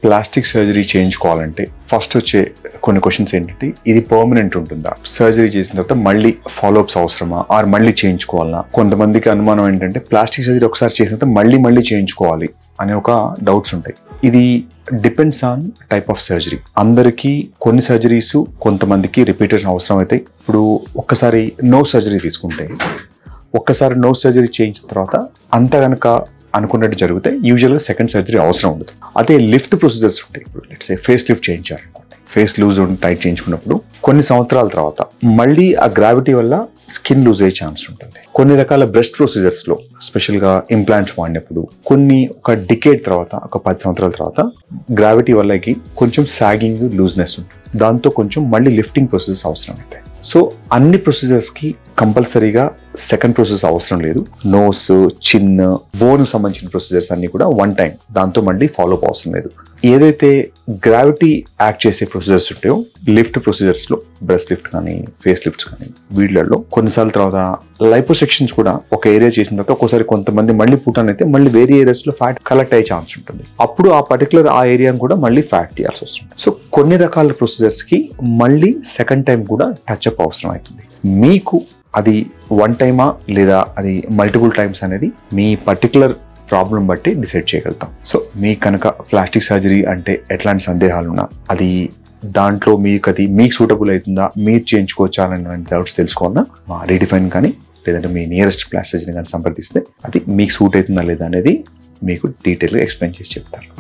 plastic surgery చేయించుకోవాలంటే first వచ్చే కొన్ని questions ఏంటంటే ఇది పర్మనెంట్ ఉంటుందా సర్జరీ చేసిన తర్వాత మళ్ళీ ఫాలోఅప్స్ అవసరమా ఆర్ మళ్ళీ చేయించుకోవాలా కొంతమందికి అనుమానం ఏంటంటే ప్లాస్టిక్ సర్జరీ ఒకసారి చేసిన తర్వాత మళ్ళీ మళ్ళీ చేయించుకోవాలి అనే ఒక డౌట్స్ ఉంటాయి ఇది depends on type of surgery అందరికీ కొన్ని సర్జరీస్ కొంతమందికి రిపీటేషన్ అవసరం అవుతాయి ఇప్పుడు ఒక్కసారి నో సర్జరీ తీసుకుంటే ఒక్కసారి నో సర్జరీ చేయించిన తర్వాత అంత గనక అనుకున్నట్టు జరిగితే యూజువల్గా సెకండ్ సర్జరీ అవసరం ఉండదు అదే లిఫ్ట్ ప్రొసీజర్స్ ఉంటాయి ఇప్పుడు లెట్స్ ఫేస్ లిఫ్ట్ చేయించారనుకోండి ఫేస్ లూజ్ టైట్ చేయించుకున్నప్పుడు కొన్ని సంవత్సరాల తర్వాత మళ్ళీ ఆ గ్రావిటీ వల్ల స్కిన్ లూజ్ అయ్యే ఛాన్స్ ఉంటుంది కొన్ని రకాల బ్రెస్ట్ ప్రొసీజర్స్లో స్పెషల్గా ఇంప్లాంట్స్ వాడినప్పుడు కొన్ని ఒక డికేట్ తర్వాత ఒక పది సంవత్సరాల తర్వాత గ్రావిటీ వల్లకి కొంచెం సాగింగ్ లూజ్నెస్ ఉంటుంది దాంతో కొంచెం మళ్ళీ లిఫ్టింగ్ ప్రొసీజర్స్ అవసరం అవుతాయి సో అన్ని ప్రొసీజర్స్కి కంపల్సరీగా సెకండ్ ప్రొసెస్ అవసరం లేదు నోస్ చిన్ బోన్ సంబంధించిన ప్రొసీజర్స్ అన్ని కూడా వన్ టైం దాంతో మళ్ళీ ఫాలో అప్ అవసరం లేదు ఏదైతే గ్రావిటీ యాక్ట్ చేసే ప్రొసీజర్స్ ఉంటాయో లిఫ్ట్ ప్రొసీజర్స్ లో బ్రెస్ట్ లిఫ్ట్ కానీ ఫేస్ లిఫ్ట్స్ కానీ వీటిలలో కొన్నిసార్లు తర్వాత లైపోసెక్షన్స్ కూడా ఒక ఏరియా చేసిన తర్వాత ఒక్కోసారి కొంతమంది మళ్ళీ పుట్టానైతే మళ్ళీ వేరే ఏరియాస్ లో ఫ్యాట్ కలెక్ట్ అయ్యే ఛాన్స్ ఉంటుంది అప్పుడు ఆ పర్టికులర్ ఆ ఏరియాను కూడా మళ్ళీ ఫ్యాట్ తీయాల్సి వస్తుంది సో కొన్ని రకాల ప్రొసీజర్స్ కి మళ్ళీ సెకండ్ టైం కూడా టచ్ అప్ అవసరం అవుతుంది మీకు అది వన్ టైమా లేదా అది మల్టిపుల్ టైమ్స్ అనేది మీ పర్టికులర్ ప్రాబ్లం బట్టి డిసైడ్ చేయగలుగుతాం సో మీకు కనుక ప్లాస్టిక్ సర్జరీ అంటే ఎట్లాంటి సందేహాలున్నా అది దాంట్లో మీకు అది మీకు సూటబుల్ అవుతుందా మీరు చేయించుకోవచ్చా అనే డౌట్స్ తెలుసుకోవాలన్నా మా రీడిఫైన్ కానీ లేదంటే మీ నియరెస్ట్ ప్లాస్టిక్ సర్జరీ కానీ సంప్రదిస్తే అది మీకు సూట్ అవుతుందా లేదా అనేది మీకు డీటెయిల్గా ఎక్స్ప్లెయిన్ చేసి చెప్తారు